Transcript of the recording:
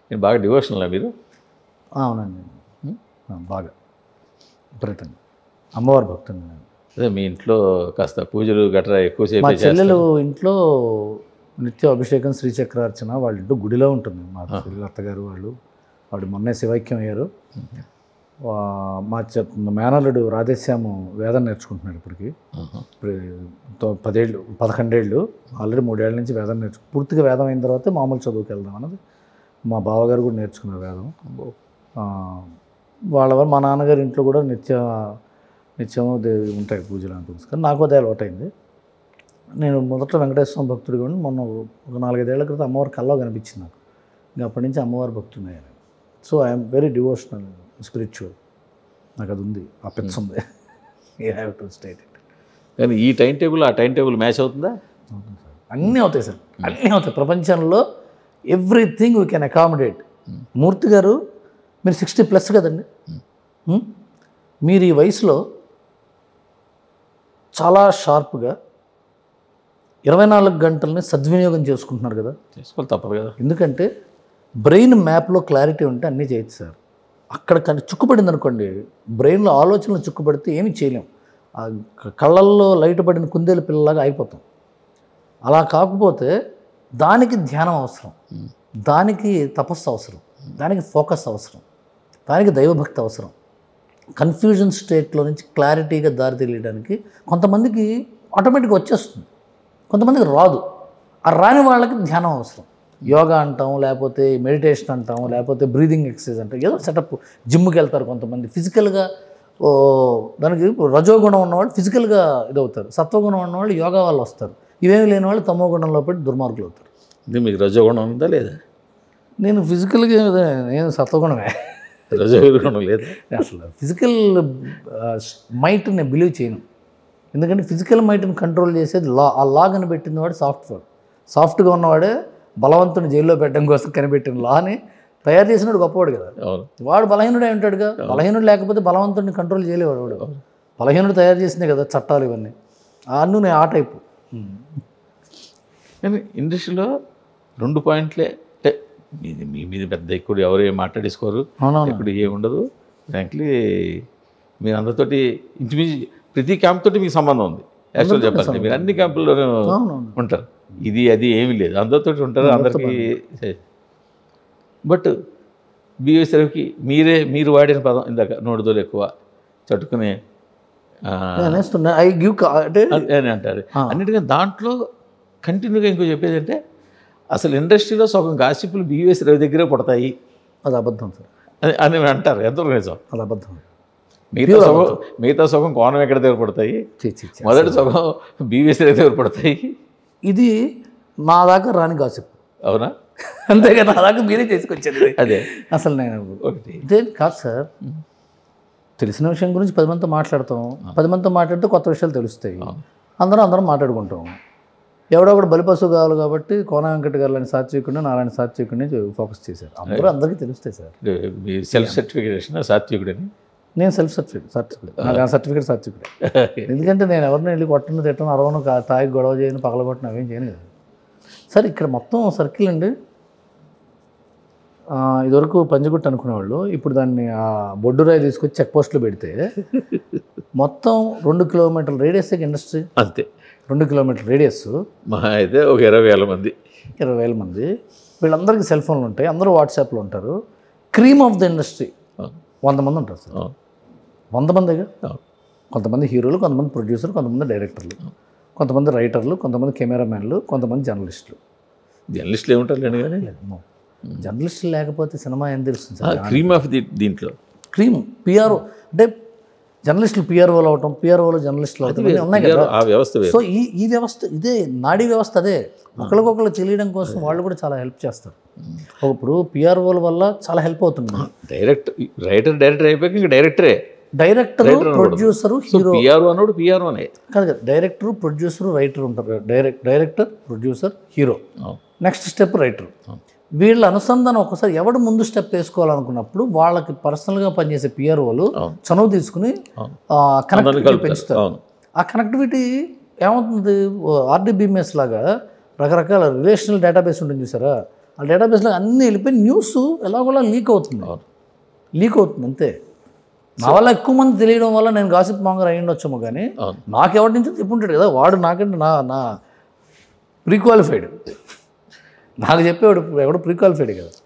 నేను బాగా డివోషనల్ మీరు ఆ, అవునండి ఆ, బాగా విపరీతంగా అమ్మవారి భక్తుని నేను అదే మీ ఇంట్లో కాస్త పూజలు గట్రా ఎక్కువసేపు మా చేస్తారు చెల్లెలు ఇంట్లో నిత్య అభిషేకం శ్రీచక్రార్చన వాళ్ళ ఇంట్లో గుడిలో ఉంటుంది మా చెల్లెలు అత్తగారు వాళ్ళు వాడు మొన్నే శివైక్యం అయ్యారు వా- మా చె మా మేనల్లుడు రాధేశ్యాము వేదం నేర్చుకుంటున్నాడు ఇప్పటికి ఆహా. ఇప్పుడు తో- పదేళ్ళు పదకొండేళ్ళు ఆల్రెడీ మూడేళ్ల నుంచి వేదం నేర్చు పూర్తిగా వేదం అయిన తర్వాత మామూలు చదువుకి వెళ్దాం అన్నది మా బావగారు కూడా నేర్చుకున్నారు వేదం ఆ, వాళ్ళ వల్ల మా నాన్నగారి ఇంట్లో కూడా నిత్య నిత్యము దేవి ఉంటాయి పూజలు అనుకుంటుంది కానీ నాకు అదే అలవాటైంది నేను మొదట వెంకటేశ్వర స్వామి భక్తుడిగా ఉండి మొన్న ఒక నాలుగైదేళ్ల క్రితం అమ్మవారి కల్లో కనిపించింది నాకు ఇంకా అప్పటి నుంచి అమ్మవారి భక్తుడిని అయ్యాను so I'm very devotional spiritual నాకు అది ఉంది ఆ పెన్స్ ఉంది you have to state it కానీ ఈ టైం టేబుల్ ఆ టైం టేబుల్ మ్యాచ్ అవుతుందా అన్నీ అవుతాయి సార్ అన్నీ అవుతాయి ప్రపంచంలో everything we can accommodate Murthy garu మీరు సిక్స్టీ ప్లస్ కదండి Hmm? మీరు ఈ వయసులో చాలా షార్ప్గా ఇరవై నాలుగు గంటలని సద్వినియోగం చేసుకుంటున్నారు కదా చేసుకోవాలి తప్పదు కదా ఎందుకంటే బ్రెయిన్ మ్యాప్లో క్లారిటీ ఉంటే అన్నీ చేయొచ్చు సార్ అక్కడ కానీ చుక్కుపడింది అనుకోండి బ్రెయిన్లో ఆలోచనలు చుక్కుపడితే ఏమీ చేయలేం ఆ క- కళ్ళల్లో లైట్ పడిన కుందేలు పిల్లలాగా అయిపోతాం అలా కాకపోతే దానికి ధ్యానం అవసరం దానికి తపస్సు అవసరం దానికి ఫోకస్ అవసరం దానికి దైవభక్తి అవసరం కన్ఫ్యూజన్ స్టేట్లో నుంచి క్లారిటీగా దారి తెలియడానికి కొంతమందికి ఆటోమేటిక్గా వచ్చేస్తుంది కొంతమందికి రాదు ఆ రాని వాళ్ళకి ధ్యానం అవసరం యోగా అంటాం లేకపోతే మెడిటేషన్ అంటాం లేకపోతే బ్రీదింగ్ ఎక్సర్సైజ్ అంటాం ఏదో సెటప్ జిమ్కి వెళ్తారు కొంతమంది ఫిజికల్గా ఓ దానికి రజోగుణం ఉన్నవాళ్ళు ఫిజికల్గా ఇదవుతారు సత్వగుణం ఉన్నవాళ్ళు యోగా వాళ్ళు వస్తారు ఇవేమి లేని వాళ్ళు తమో గుణంలో పెట్టి దుర్మార్గులు అవుతారు ఇది మీకు రజోగుణం ఉందా లేదా నేను ఫిజికల్గా నేను సత్వగుణమే రజోగుణం లేదా అసలు ఫిజికల్ మైట్ నేను బిలీవ్ చేయను ఎందుకంటే ఫిజికల్ మైట్ని కంట్రోల్ చేసేది లా ఆ లా కనిపెట్టిన వాడు సాఫ్ట్వేర్ సాఫ్ట్గా ఉన్నవాడే బలవంతుని జైల్లో పెట్టడం కోసం కనిపెట్టిన లాని తయారు చేసినాడు గొప్పవాడు కదా అవును వాడు బలహీనుడే ఉంటాడుగా బలహీనుడు లేకపోతే బలవంతుడిని కంట్రోల్ చేయలేవాడు వాడు బలహీనుడు తయారు చేసిందే కదా చట్టాలు ఇవన్నీ అన్ను నేను ఆ టైపు కానీ ఇండస్ట్రీలో రెండు పాయింట్లే అంటే మీది మీ మీద పెద్ద ఎక్కువ ఎవరు ఏం మాట్లాడేసుకోరు అవునవును ఇప్పుడు ఏం ఉండదు ఫ్రాంక్లీ మీరు అందరితోటి ఇంచుమించు ప్రతి క్యాంప్ తోటి మీకు సంబంధం ఉంది యాక్చువల్ చెప్పాలి మీరు అన్ని క్యాంపుల్లోనూ అవునవును ఉంటారు ఇది అది ఏమీ లేదు అందరితోటి ఉంటారు అందరికీ బట్ బిఎస్ఎఫ్కి మీరే మీరు వాడిన పదం ఇందాక నోడుదోలు ఎక్కువ చట్టుకునే ఆ, నేను వేస్తున్నా ఐ గివ్ అంటే అని అని అంటారు అన్నిటికీ దాంట్లో కంటిన్యూగా ఇంకో చెప్పేది అంటే అసలు ఇండస్ట్రీలో సగం గాసిపులు బిఎస్ రవి దగ్గరే పుడతాయి అది అబద్ధం సార్ అని అని అంటారు ఎంతో నిజం అది అబద్ధం మిగతా సగం మిగతా సగం కోణం ఎక్కడ దగ్గర పడతాయి చీ చీ చీ. మొదటి సగం బీవీఎస్ దగ్గర పడతాయి ఇది నా దాకా రాని గాసిప్ అవునా అంతేగా నా దాకా మీరే చేసుకొచ్చారు అదే అసలు నేను ఒకటి ఇదే కాదు సార్ తెలిసిన విషయం గురించి పది మందితో మాట్లాడతాం పది మందితో మాట్లాడితే కొత్త విషయాలు తెలుస్తాయి అందరం అందరం మాట్లాడుకుంటాం ఎవడో ఒకడు బలిపశు కావాలి కాబట్టి కోన వెంకట గారు లాంటి సాత్వికుడిని నారాయణ సాత్వికుడిని ఫోకస్ చేశారు అందరూ అందరికీ తెలుస్తాయి సార్ మీ సెల్ఫ్ సర్టిఫికేషన్ సాత్వికుడని నేను సెల్ఫ్ సర్టిఫికేట్ సాత్వికుడు నాకు ఆ సర్టిఫికేట్ సాత్వికుడే ఎందుకంటే నేను ఎవరిని వెళ్ళి కొట్టను తిట్టను అరవను కా- తాగి గొడవ చేయను పగలగొట్టను అవేం చేయను కదా సార్ ఇక్కడ మొత్తం సర్కిల్ అండి ఆ, ఇదివరకు పంజగుట్ట అనుకునేవాళ్ళు ఇప్పుడు దాన్ని ఆ బొడ్డురాయి తీసుకొచ్చి చెక్ పోస్టులు పెడితే మొత్తం రెండు కిలోమీటర్ల రేడియస్ ఇండస్ట్రీ అంతే రెండు కిలోమీటర్ల రేడియస్ మహా అయితే ఒక ఇరవై వేల మంది ఇరవై వేల మంది వీళ్ళందరికీ సెల్ ఫోన్లు ఉంటాయి అందరూ వాట్సాప్లో ఉంటారు క్రీమ్ ఆఫ్ ద ఇండస్ట్రీ అవును. వంద మంది ఉంటారు సార్ అవును. వంద మందిగా అవును. కొంతమంది హీరోలు కొంతమంది ప్రొడ్యూసర్లు కొంతమంది డైరెక్టర్లు కొంతమంది రైటర్లు కొంతమంది కెమెరామెన్లు కొంతమంది జర్నలిస్టులు జర్నలిస్టులు ఏముంటారు లేండి కానీ జర్నలిస్టులు లేకపోతే సినిమా ఏం తెలుస్తుంది సార్ క్రీమ్ ఆఫ్ ది దీంట్లో క్రీమ్ పిఆర్ఓ అంటే జర్నలిస్టులు పిఆర్ఓలు అవటం పిఆర్ఓలు జర్నలిస్టులు అవటం ఇవన్నీ ఉన్నాయి కదా ఆ వ్యవస్థ వేరు సో ఈ ఈ వ్యవస్థ ఇదే నాడీ వ్యవస్థ అదే ఒకరికొకరు తెలియడం కోసం వాళ్ళు కూడా చాలా హెల్ప్ చేస్తారు ఇప్పుడు పిఆర్ఓల వల్ల చాలా హెల్ప్ అవుతుంది డైరెక్ట్ రైటర్ డైరెక్టర్ అయిపోయాక ఇంకా డైరెక్టరే డైరెక్టర్ ప్రొడ్యూసరు హీరో పిఆర్ అన్నాడు పిఆర్ అనే కాదు కదా డైరెక్టర్ ప్రొడ్యూసర్ రైటర్ ఉంటారు direct director producer hero next step writer వీళ్ళ అనుసంధానం ఒకసారి ఎవడు ముందు స్టెప్ వేసుకోవాలనుకున్నప్పుడు వాళ్ళకి పర్సనల్గా పనిచేసే పిఆర్ఓలు అవును. చనువు తీసుకుని అవును. కనెక్టివిటీ కలుపుతారు. పెంచుతారు అవును ఆ కనెక్టివిటీ ఏమవుతుంది ఆర్డీబీఎంఎస్ లాగా రకరకాల రిలేషనల్ డేటాబేస్ ఉంటుంది చూసారా ఆ డేటాబేస్లో అన్నీ వెళ్ళిపోయి న్యూస్ ఎలాగోలా లీక్ అవుతుంది లీక్ అవుతుంది అంతే నా వల్ల ఎక్కువ మంది తెలియడం వల్ల నేను గాసిప్ మాంగర్ అయ్యి ఉండొచ్చేమో కానీ అవును నాకు ఎవరి నుంచి చెప్పుంటాడు కదా వాడు నాకంటే నా నా ప్రీ క్వాలిఫైడ్ నాకు చెప్పేవాడు ఎవడు ప్రీ క్వాలిఫైడ్ కదా